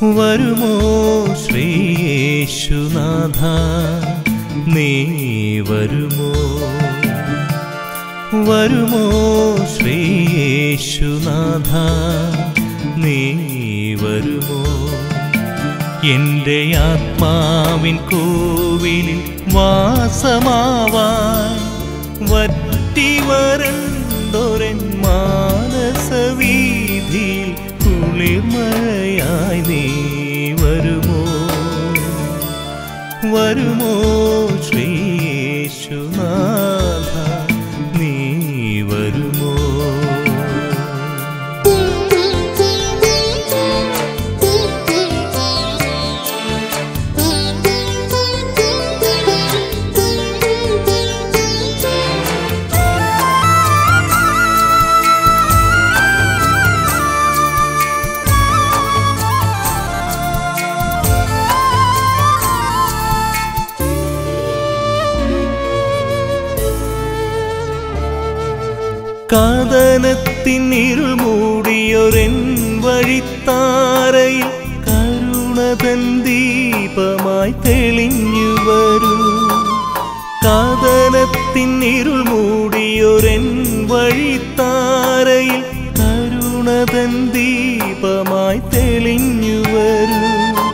വരുമോ ശ്രീയേശുനാഥ നീ വരുമോ വരുമോ ശ്രീയേശുനാഥ നീ വരുമോ എൻ്റെ ആത്മാവിൻ കോവിലിൽ വാസമാവാൻ വറ്റി വരണ്ടൊരൻ മാനസവീതിയിൽ കുളിർമഴയായി നീ വരുമോ വരുമോ ശ്രീയേശുനാഥ നീ വരുമോ കാതനത്തിൻ ഇരുൾ മൂടിയൊരെൻ വഴിത്താരയിൽ കരുണതൻ ദീപമായി തെളിഞ്ഞു വരൂ കാതനത്തിൻ ഇരുൾ മൂടിയൊരെൻ വഴിത്താരയിൽ കരുണതൻ ദീപമായി തെളിഞ്ഞു വരൂ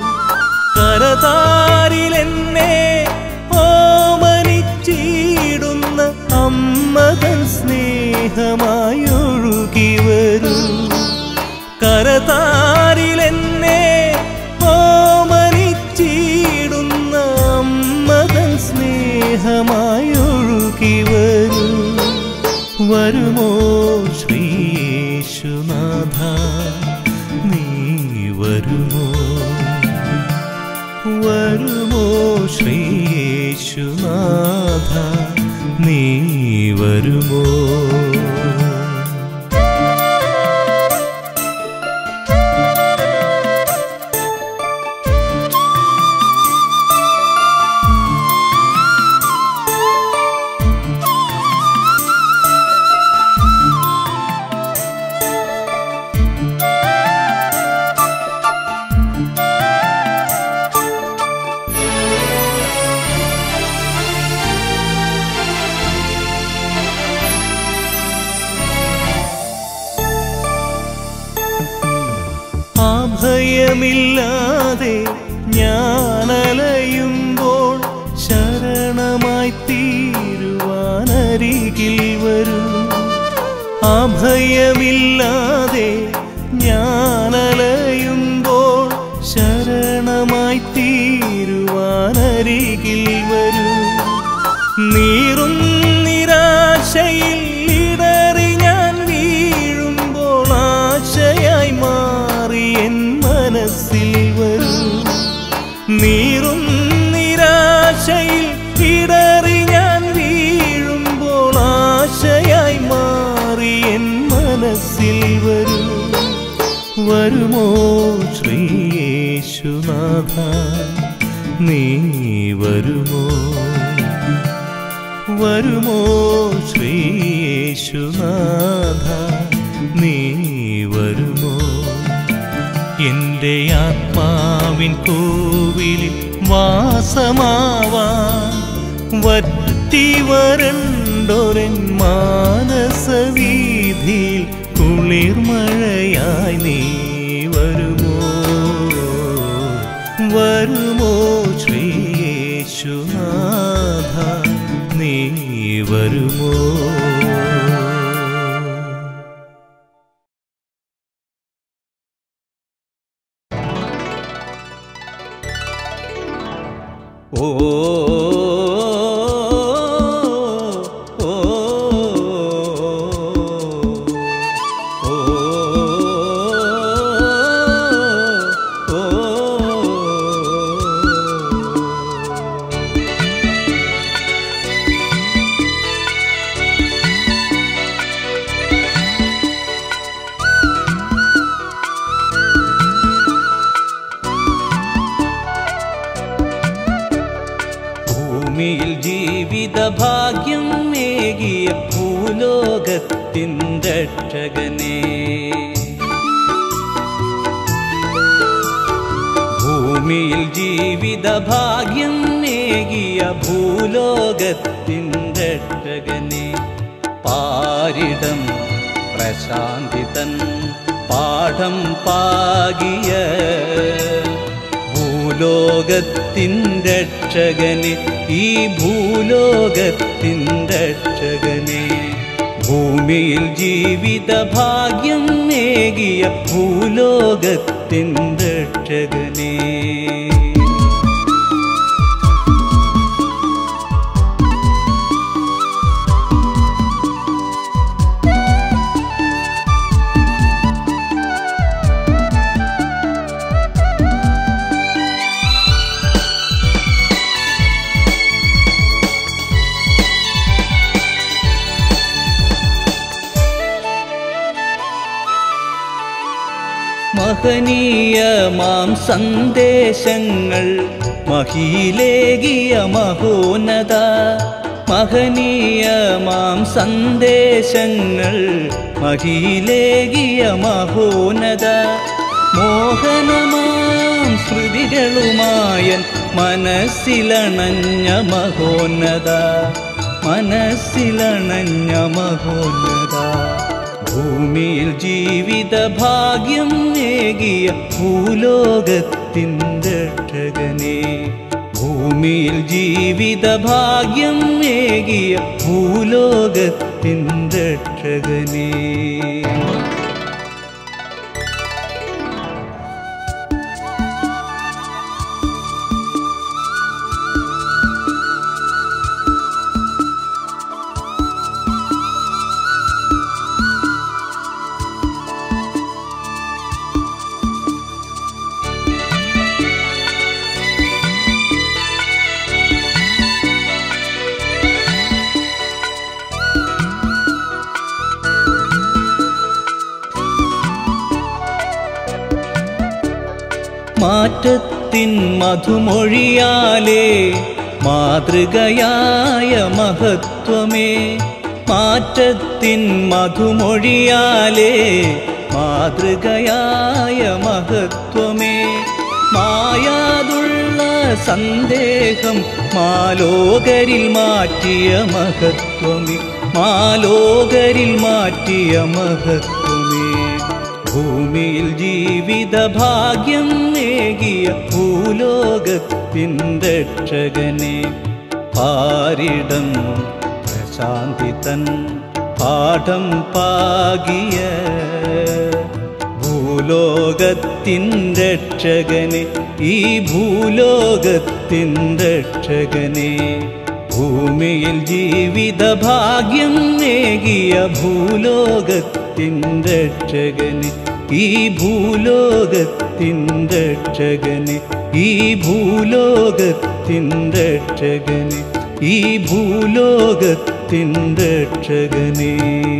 കരതാരിലെന്നെ ഓമനിച്ചിടുന്ന അമ്മതൻ സ്നേഹമായി ഒഴുകി വരൂ കരതാരിലെന്നെ ഓമനിച്ചിടുന്ന അമ്മതൻ സ്നേഹമായി ഒഴുകി വരൂ വരുമോ ശ്രീയേശുനാഥ നീ വരുമോ വരുമോ ശ്രീയേശുനാഥ നീ വരുമോ അഭയമില്ലാതെ ഞാനലയുമ്പോൾ ശരണമായി തീരുവാനരികിൽ വരൂ അഭയമില്ലാതെ ഞാനലയുമ്പോൾ ശരണമായി തീരുവാനരികിൽ വരൂ നീറും നിരാശയിൽ ഇടറി ഞാൻ വീഴുമ്പോൾ ആശയായി മാറി എൻ മനസ്സിൽ വരൂ നീറും നിരാശയിൽ ഇടറി ഞാൻ വീഴുമ്പോൾ ആശയായി മാറി എൻ മനസ്സിൽ വരൂ വരുമോ ശ്രീയേശുനാഥ നീ വരുമോ വരുമോ ശ്രീയേശുനാഥ നീ വരുമോ എൻ്റെ ആത്മാവിൻ കോവിലിൽ വാസമാവാൻ വറ്റി വരണ്ടൊരൻ മാനസവീതിയിൽ കുളിർമഴയായി നീ വരുമോ വരുമോ ശ്രീയേശുനാഥ നീ വരുമോ ഓ ഓ ഭൂമിയിൽ ജീവിത ഭാഗ്യം ഏകിയ ഭൂലോകത്തിൻ രക്ഷകനേ ഭൂമിയിൽ ജീവിത ഭാഗ്യം നേകിയ ഭൂലോകത്തിൻ രക്ഷകനെ പാരിടം പ്രശാന്തിതൻ പാഠം പാകിയ ഭൂലോകത്തിൻ രക്ഷകനെ ഈ ഭൂലോകത്തിൻ രക്ഷകനെ ഭൂമിയിൽ ജീവിത ഭാഗ്യം നേകിയ ഭൂലോകത്തിൻ രക്ഷകനെ മഹനീയമാം സന്ദേശങ്ങൾ മഹിയിലേകിയ മഹോന്നത മഹനീയമാം സന്ദേശങ്ങൾ മഹിയിലേകിയ മഹോന്നത മോഹനമാം ശ്രുതികളുമായൻ മനസ്സിലണഞ്ഞ മഹോന്നത മനസ്സിലണഞ്ഞ മഹോന്നത ഭൂമിയിൽ ജീവിത ഭാഗ്യം നേകിയ ഭൂലോകത്തിൻ രക്ഷകനെ ഭൂമിയിൽ ജീവിത ഭാഗ്യം നേകിയ ഭൂലോകത്തിൻ രക്ഷകനെ മാറ്റത്തിൻ മധുമൊഴിയാലേ മാതൃകയായ മഹത്വമേ മാറ്റത്തിൻ മധുമൊഴിയാലേ മാതൃകയായ മഹത്വമേ മായാതുള്ള സന്ദേഹം മാലോകരിൽ മാറ്റിയ മഹത്വമേ മാലോകരിൽ മാറ്റിയ മഹത്വമേ ഭൂമിയിൽ ജീവിത ഭാഗ്യം നേകിയ ഭൂലോകത്തിൻ രക്ഷകനെ പാരിടം പ്രശാന്തിതൻ പാഠം പാകിയ ഭൂലോകത്തിൻ രക്ഷകനെ ഈ ഭൂലോകത്തിൻ രക്ഷകനെ ഭൂമിയിൽ ജീവിത ഭാഗ്യം നേകിയ ഭൂലോകത്തിൻ രക്ഷകനെ ഈ ഭൂലോകത്തിൻ രക്ഷകനെ ഈ ഭൂലോകത്തിൻ രക്ഷകനെ ഈ ഭൂലോകത്തിൻ രക്ഷകനെ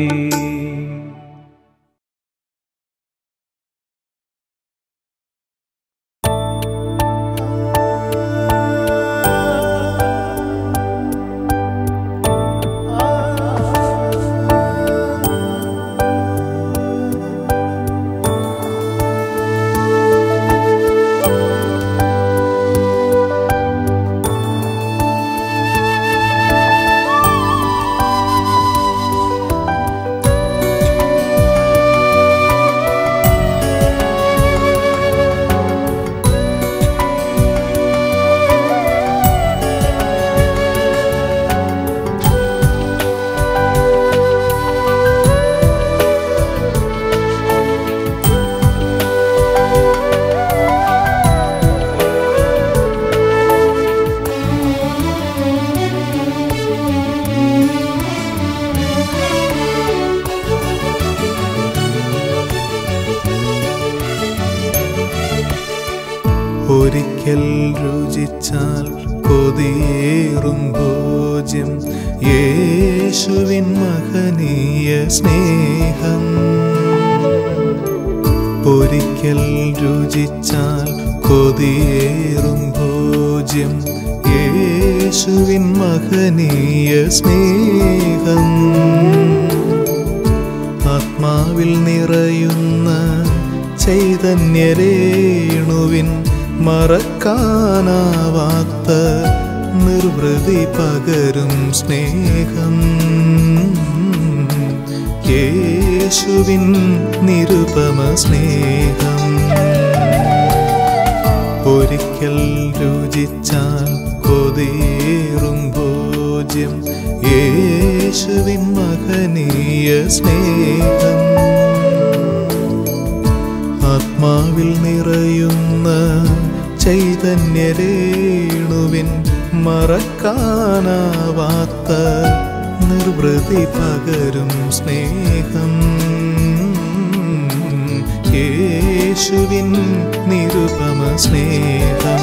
ഒരിക്കൽ രുചിച്ചാൽ കൊതിയേറും ഭോജ്യം യേശുവിൻ മഹനീയ സ്നേഹം ഒരിക്കൽ രുചിച്ചാൽ കൊതിയേറും ഭോജ്യം യേശുവിൻ മഹനീയ സ്നേഹം ആത്മാവിൽ നിറയുന്ന ചൈതന്യരേണുവിൻ മറക്കാനാവാത്ത നിർവൃതി പകരും സ്നേഹം യേശുവിൻ നിരുപമ സ്നേഹം ഒരിക്കൽ രുചിച്ചാൽ കൊതിയേറും ഭോജ്യം യേശുവിൻ മഹനീയ സ്നേഹം ആത്മാവിൽ നിറയുന്ന ചൈതന്യരേണുവിൻ മറക്കാനാവാത്ത നിർവൃതി പകരും സ്നേഹം യേശുവിൻ നിരുപമ സ്നേഹം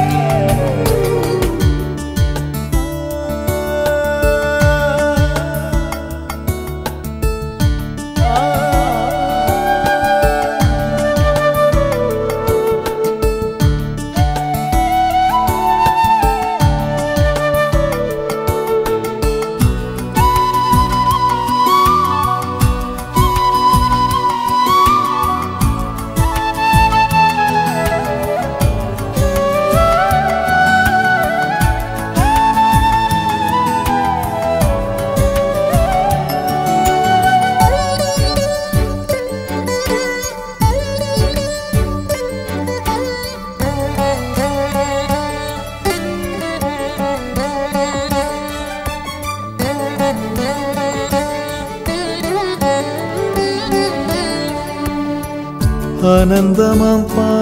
അനന്തമാം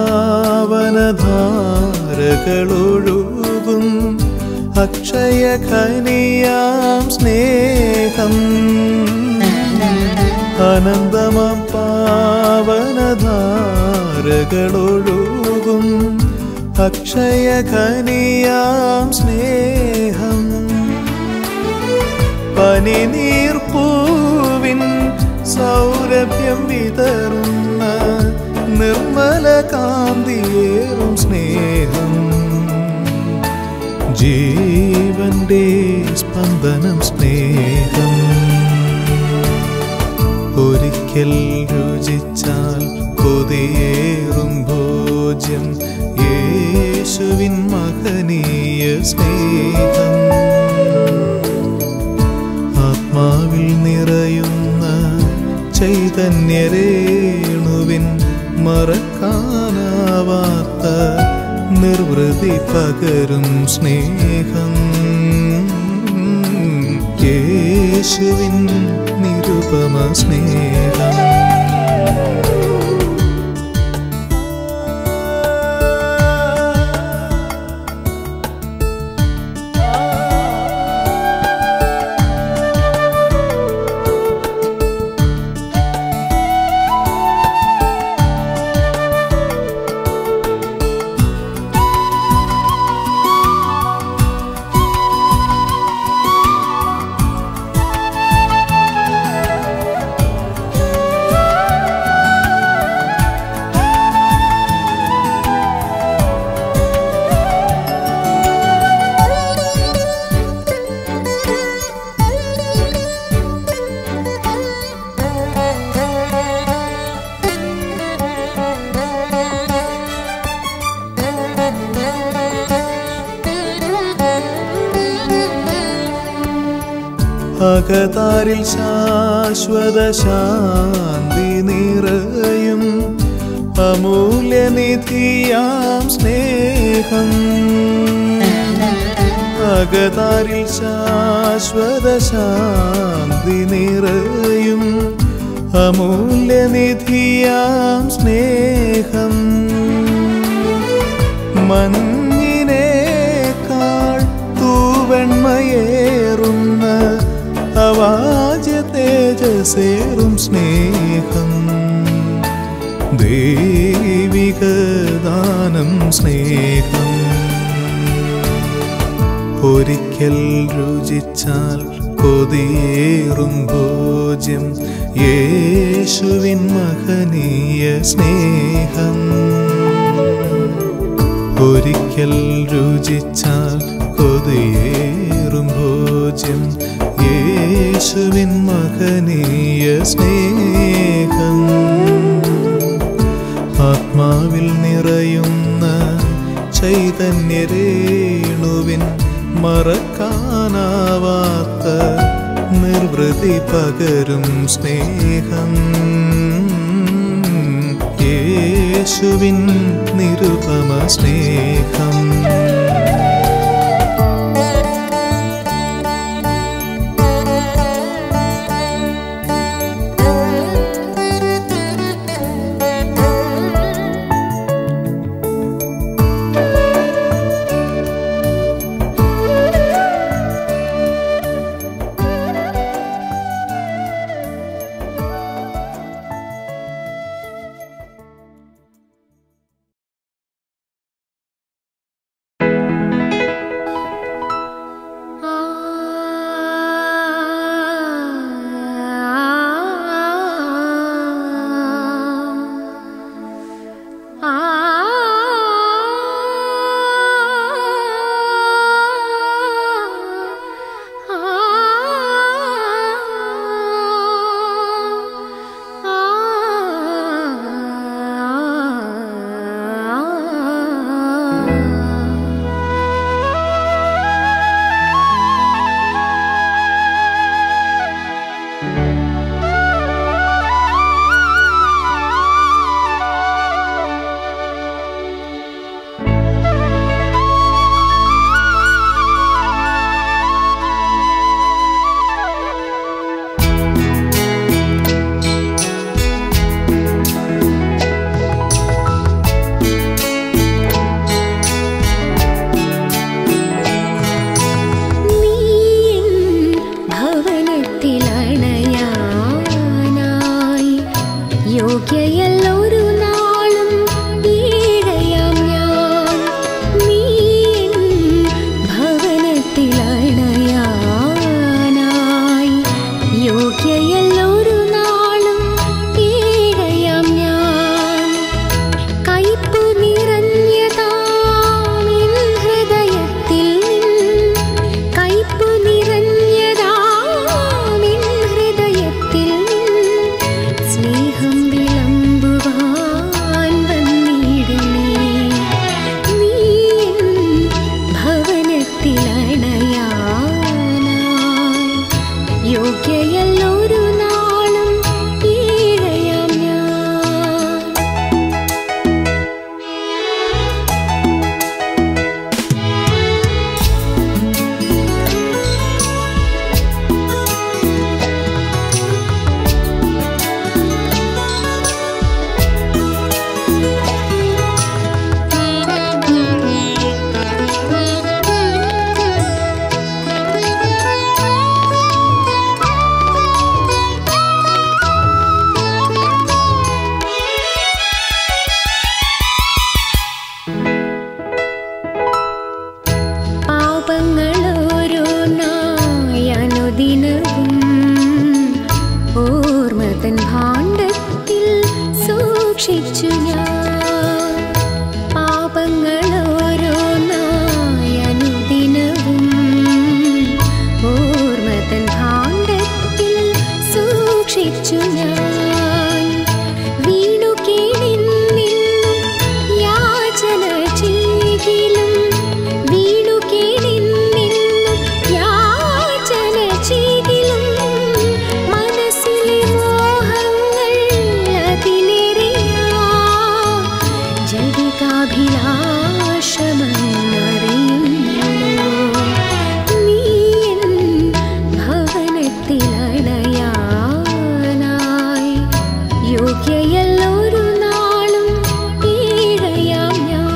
പാവനധാരകളൊഴുകും അക്ഷയ ഖനിയാം സ്നേഹം അനന്തമാം പാവനധാരകളൊഴുകും അക്ഷയ ഖനിയാം സ്നേഹം പനിനീർപ്പൂവിൻ സൗരഭ്യം വിതറുന്ന നിർമ്മല കാന്തിയേറും സ്നേഹം ജീവന്റെ സ്പന്ദനം സ്നേഹം ഒരിക്കൽ രുചിച്ചാൽ കൊതിയേറും ഭോജ്യം യേശുവിൻ മഹനീയ സ്നേഹം ആത്മാവിൽ നിറയുന്ന ചൈതന്യരേണുവിൻ മറക്കാനാവാത്ത നിർവൃതി പകരും സ്നേഹം യേശുവിൻ നിരുപമ സ്നേഹം അകതാരിൽ ശാശ്വത ശാന്തി നിറയും അമൂല്യനിധിയാം സ്നേഹം അകതാരിൽ ശാശ്വത ശാന്തി നിറയും അമൂല്യനിധിയാം സ്നേഹം മഞ്ഞിനേക്കാൾ തൂവെണ്മയേറുന്ന അവാജ്യ തേജസേറും സ്നേഹം ദൈവിക ദാനം സ്നേഹം ഒരിക്കൽ രുചിച്ചാൽ കൊതിയേറും ഭോജ്യം യേശുവിൻ മഹനീയ സ്നേഹം ഒരിക്കൽ രുചിച്ചാൽ കൊതിയേറും ഭോജ്യം യേശുവിൻ മഹനീയ സ്നേഹം ആത്മാവിൽ നിറയുന്ന ചൈതന്യരേണുവിൻ മറക്കാനാവാത്ത നിർവൃതി പകരും സ്നേഹം യേശുവിൻ നിരുപമ സ്നേഹം ഭവനത്തിലണയാനായി യോഗ്യയല്ലൊരു നാളും ഈഴയാം ഞാൻ നീ ഭവനത്തിലണയാനായി യോഗ്യയല്ലൊരു നാളും ഈഴയാം ഞാൻ കയ്പു നിറഞ്ഞതാമിൻ ഹൃദയത്തിൽ കയ്പു നിറഞ്ഞതാമിൻ ഹൃദയത്തിൽ സ്നേഹം വിളമ്പുവാൻ വന്നിടണേ നീ ഭവനത്തിലണയാനായി യോഗ്യയല്ലൊരു നാളും ഈഴയാം ഞാൻ പാപങ്ങളോരോന്നായി അനുദിനവും ഓർമ്മതൻ ഭാണ്ഡത്തിൽ സൂക്ഷിച്ചു ഞാൻ പാപങ്ങളോരോന്നായി അനുദിനവും ഓർമ്മതൻ ഭാണ്ഡത്തിൽ സൂക്ഷിച്ചു ഞാൻ വീണു കേണിന്നിന്നും യാചന ചെയ്തിലും വീണു കേണിന്നിന്നും യാചന ചെയ്തിലും മനസ്സിലെ മോഹങ്ങൾ അതിലേറിയാ ജടികാഭിലാഷമെന്നറിയുന്നു നീ എൻ ഭവനത്തിലണയാനായി യോഗ്യയല്ലൊരു നാളും ഈഴയാം ഞാൻ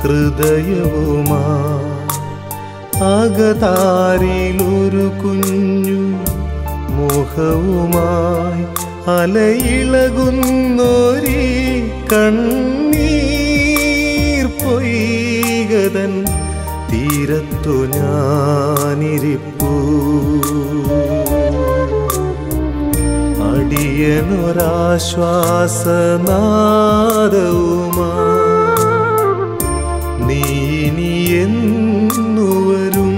ഹൃദയവുമാ അകതാരിലൊരു കുഞ്ഞു മുഖവുമായി അലയിളകുന്നൊരി കണ്ണീർ പൊയ്കതൻ തീരത്തു ഞാനിരിപ്പൂ അടിയനൊരാശ്വാസനാദവുമാ നീ ഇനി എന്നുവരും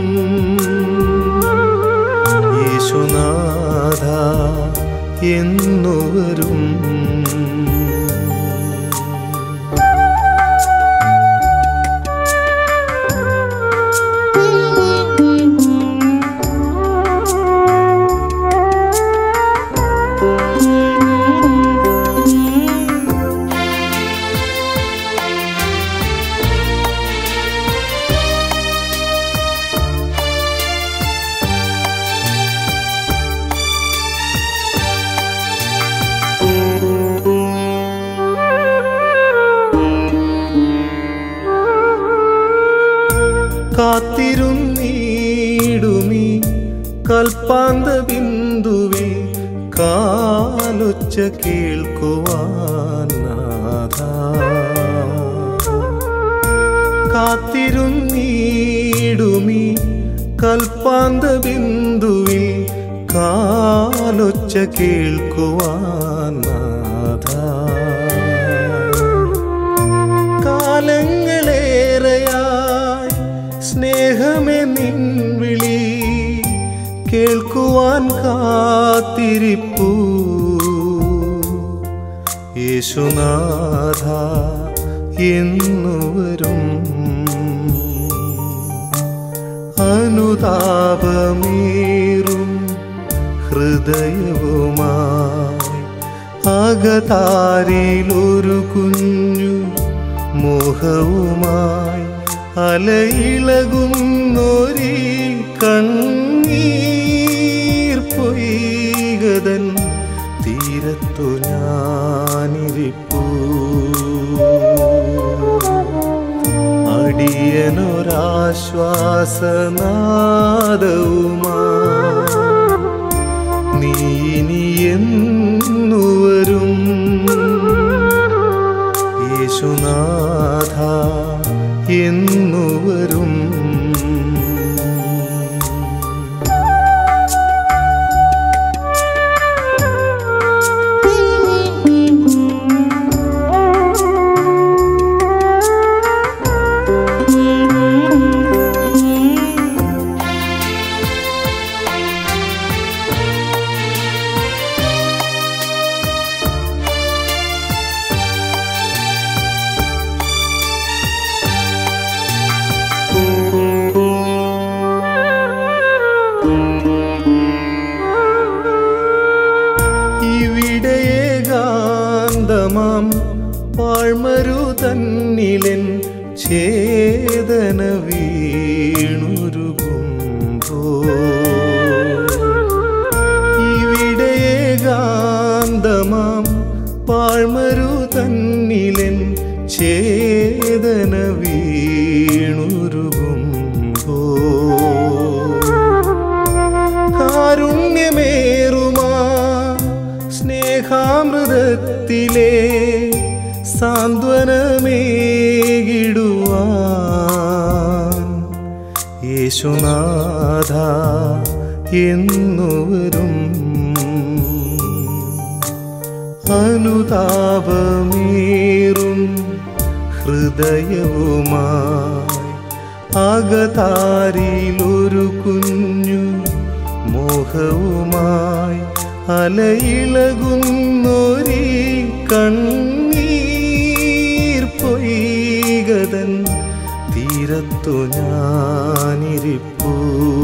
യേശുനാഥ എന്നുവരും കാത്തിരുന്നീടുമീ കൽപ്പാന്ത ബിന്ദുവിൽ കാലൊച്ച കേൾക്കുവാൻ നാഥ കാത്തിരുന്നീടുമീ കൽപ്പാന്ത ബിന്ദുവിൽ കാലൊച്ച കേൾക്കുവാൻ നാഥ കാലങ്ങളേറെയായി സ്നേഹമേ നിൻ വിളി കേൾക്കുവാൻ കാത്തിരിപ്പൂ യേശുനാഥ എന്നുവരും അനുതാപമേറും ഹൃദയവുമായി അകതാരിലൊരു കുഞ്ഞു മോഹവുമായി അലയിളകുന്നൊരി കണ്ണീർ പൊയ്കതൻ തീരത്തു ഞാനിരിപ്പൂ അടിയനൊരാശ്വാസനാദവുമാ നീ ഇനി എന്നുവരും യേശുനാഥ എന്നുവരും ഇവിടെയേകാന്തമാം പാഴ്മരു തന്നിലൻ ഛേദന വീണുരുകുമ്പോ ഇവിടെയേകാന്തമാം പാഴ്മരു തന്നിലൻ ഛേദന വീണുരുകുമ്പോ കാരുണ്യമേറുമാ സ്നേഹാമൃതത്തിലെ സാന്ത്വനമേകിടുവാൻ യേശുനാഥ എന്നുവരും അനുതാപമേറും ഹൃദയവുമായി അകതാരിലൊരു കുഞ്ഞു മോഹവുമായി അലയിളകുന്നൊരി കണ്ണീർ പൊയ്കതൻ തീരത്തു ഞാനിരിപ്പൂ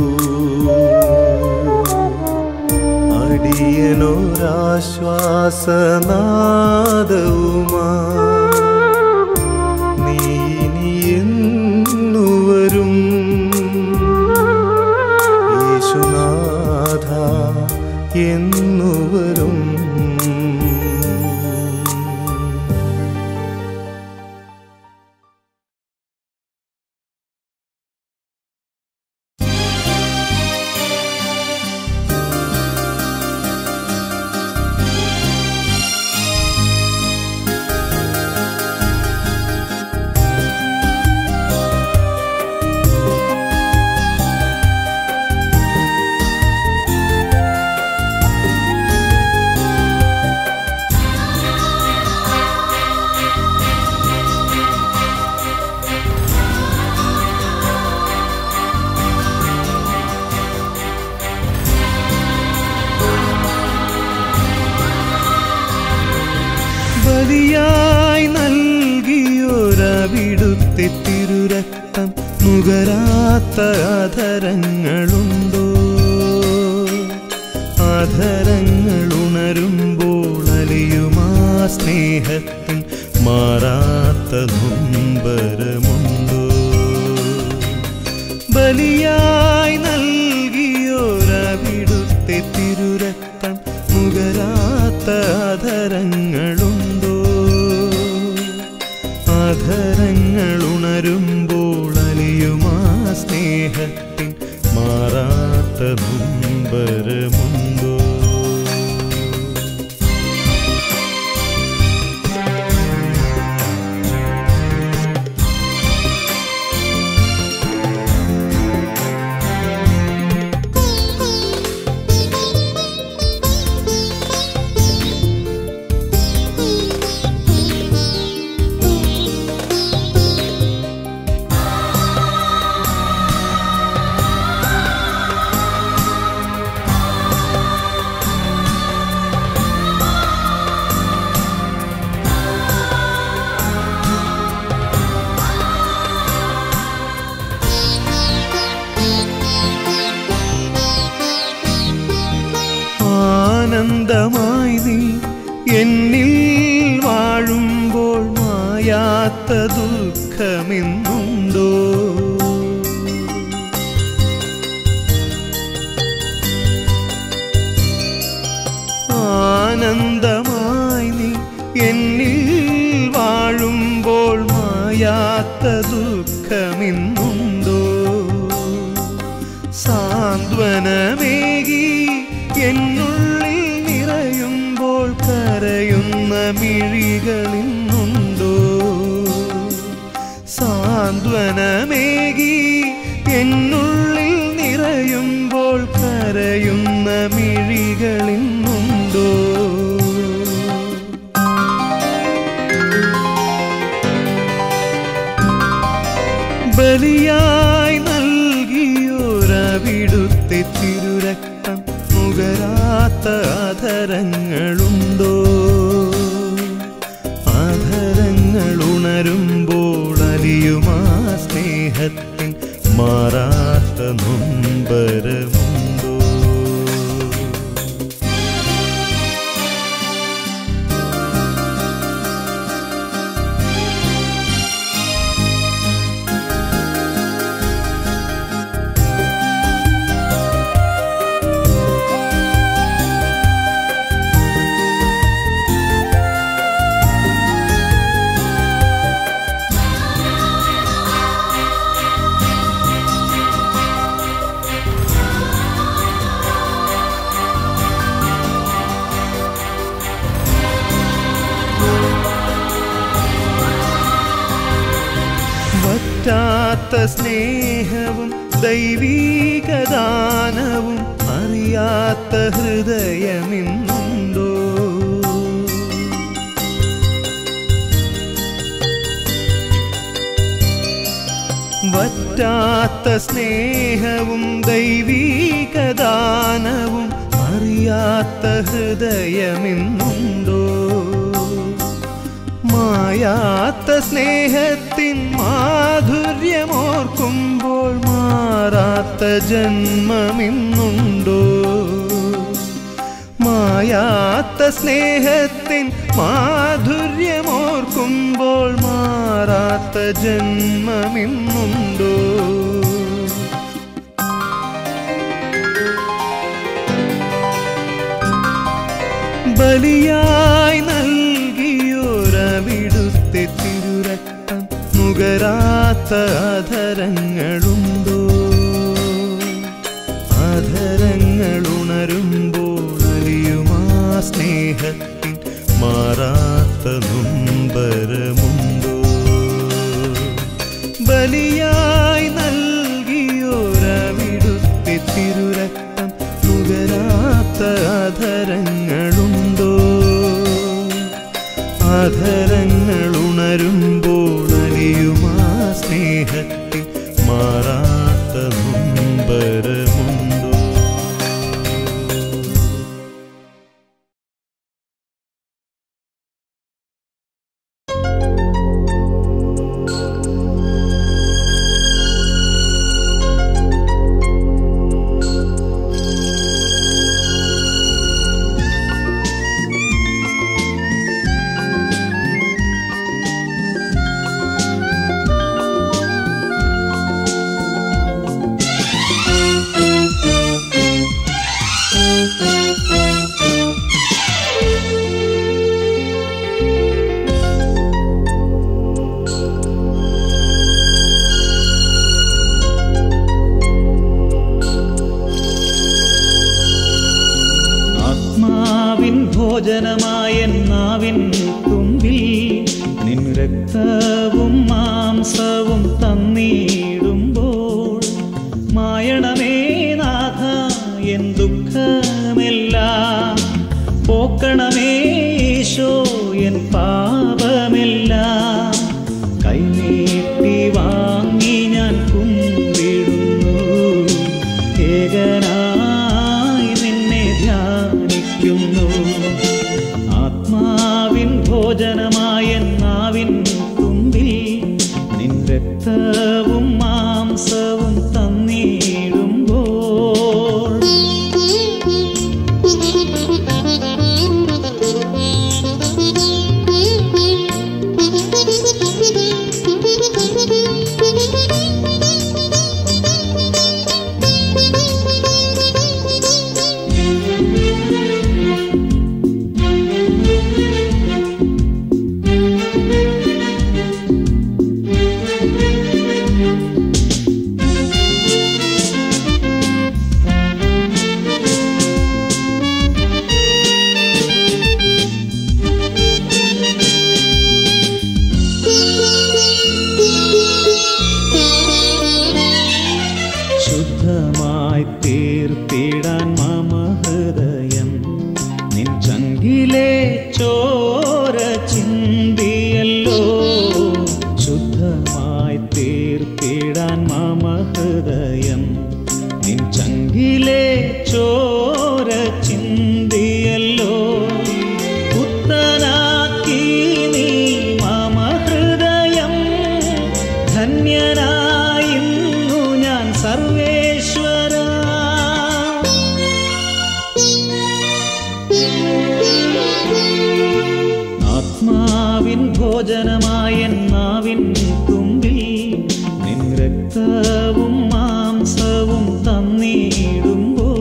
അടിയനൊരാശ്വാസനാദവുമാ നീ ഇനി എന്നുവരും യേശുനാഥ എന്നുവരും തിരുരക്തം നുകരാത്ത അധരങ്ങളുണ്ടോ അധരങ്ങൾ ഉണരുമ്പോൾ അലിയുമാ സ്നേഹത്തിൻ മാറാത്ത നൊമ്പരമുണ്ടോ ബലിയായി നൽകിയോരവിടുത്തെ തിരുരക്തം നുകരാത്ത അധരങ്ങളുണ്ടോ അധരങ്ങൾ ഉണരുമ്പോൾ അലിയുമാ സ്നേഹത്തിൻ മാറാത്ത നൊമ്പരമുണ്ടോ ആനന്ദമായി നീ എന്നിൽ വാഴുമ്പോൾ മായാത്ത ദുഃഖമെന്നുണ്ടോ ആനന്ദമായി നീ എന്നിൽ വാഴുമ്പോൾ മായാത്ത ദുഃഖമെന്നുണ്ടോ സാന്ത്വനമേകി എന്നുള്ളിൽ നിറയുമ്പോൾ കരയുന്ന മിഴികളിന്നുണ്ടോ സാന്ത്വനമേകി എന്നുള്ളിൽ നിറയുമ്പോൾ കരയുന്ന മിഴികളിന്നുണ്ടോ ബലിയായി നൽകിയോരവിടുത്തെ തിരുരക്തം നുകരാത്ത അധരങ്ങളുണ്ടോ അധരങ്ങൾ ഉണരുമ്പോൾ അലിയുമാ സ്നേഹത്തിൻ മാറാത്ത നൊമ്പരമുണ്ടോ വറ്റാത്ത സ്നേഹവും ദൈവീകദാനവും അറിയാത്ത ഹൃദയമിന്നുണ്ടോ വറ്റാത്ത സ്നേഹവും ദൈവീകദാനവും അറിയാത്ത ഹൃദയമിന്നുണ്ടോ മായാത്ത സ്നേഹത്തിൻ മാധുര്യമോർക്കുമ്പോൾ മാറാത്ത ജന്മമിന്നുണ്ടോ മായാത്ത സ്നേഹത്തിൻ മാധുര്യമോർക്കുമ്പോൾ മാറാത്ത ജന്മമിന്നുണ്ടോ ബലിയായി നൽകിയോരവിടുത്തെ തിരുരക്തം നുകരാത്ത അധരങ്ങളുണ്ടോ അധരങ്ങൾ ഉണരുമ്പോൾ അലിയുമാ സ്നേഹത്തിൻ മാറാത്ത നൊമ്പരമുണ്ടോ ബലിയായി നൽകിയോരവിടുത്തെ തിരുരക്തം നുകരാത്ത അധരങ്ങളുണ്ടോ അധരങ്ങൾ ഉണരുമ്പോൾ അലിയുമാ സ്നേഹത്തിൽ മാറാത്ത നൊമ്പരമുണ്ടോ ഭോജനമായ നാവിൻ തുമ്പിൽ നിൻ രക്തവും മാംസവും തന്നിടുമ്പോൾ മായണമേ നാഥ എൻ ദുഃഖമെല്ലാം പോക്കണമേ ഈശോ എൻ പാപമെല്ലാം കൈനീട്ടി വാങ്ങി ഞാൻ കുമ്പിടുന്നു ഏകനായി നിന്നെ ധ്യാനിക്കുന്നു ആത്മാവിൻ ഭോജനമായ നാവിൻ തുമ്പിൽ നിൻ രക്തവും മാംസവും തന്നിടുമ്പോൾ ശുദ്ധമായി തീർത്തിടാൻ മമ ഹൃദയം നിൻ ചങ്കിലെ ചോര ചിന്തിയല്ലോ ശുദ്ധമായി തീർത്തിടാൻ മമ ഹൃദയം നിൻ ചങ്കിലെ ചോര ചിന്തിയല്ലോ പുത്തനാക്കി നീ മമ ഹൃദയം ധന്യനായിന്നു ഞാൻ സർവേശ്വര ആത്മാവിൻ ഭോജനമായ നാവിൻ തുമ്പിൽ നിൻ രക്തവും മാംസവും തന്നിടുമ്പോൾ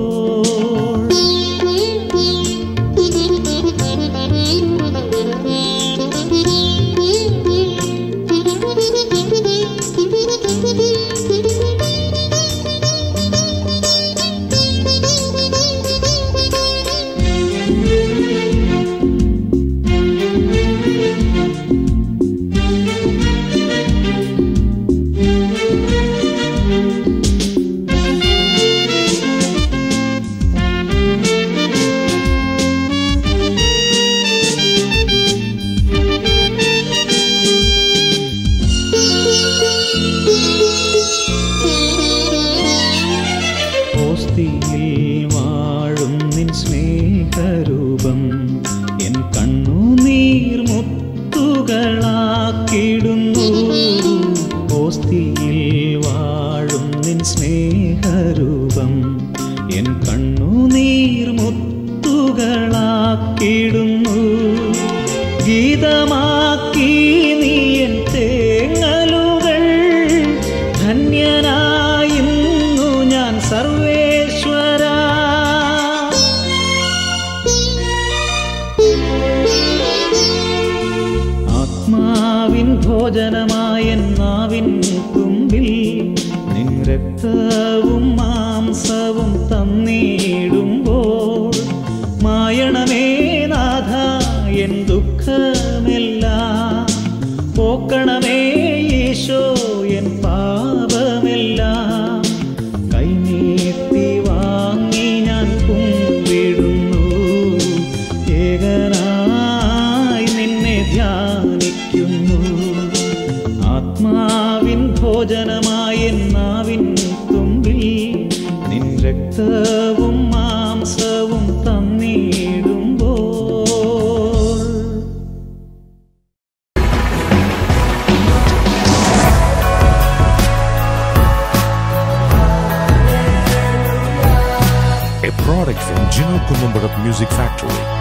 ഓസ്തിയിൽ വാഴും നിൻ സ്നേഹരൂപം എൻ കണ്ണുനീർ മുത്തുകളാക്കിടുന്നു ഓസ്തിയിൽ വാഴും നിൻ സ്നേഹരൂപം എൻ കണ്ണുനീർ മുത്തുകളാക്കിടുന്നു ഗീതമാക്കി നീ എൻ തേങ്ങലുകൾ ധന്യനായിന്നു ഞാൻ സർവേശ്വര ആത്മാവിൻ ഭോജനമായ നാവിൻ തുമ്പിൽ നിൻ രക്തവും മാംസവും തന്നിടുമ്പോൾ മായണമേ നാഥ എൻ ദുഃഖമെല്ലാം പോക്കണമേ ഈശോ എൻ പാപമെല്ലാം കൈനീട്ടി വാങ്ങി ഞാൻ കുമ്പിടുന്നു ഏകനായി നിന്നെ ധ്യാനിക്കുന്നു ആത്മാവിൻ ഭോജനമായ നാവിൻ തുമ്പിൽ നിൻ രക്തവും മാംസവും തന്നിടുമ്പോൾ a product from Gino Columbarat Music Factory.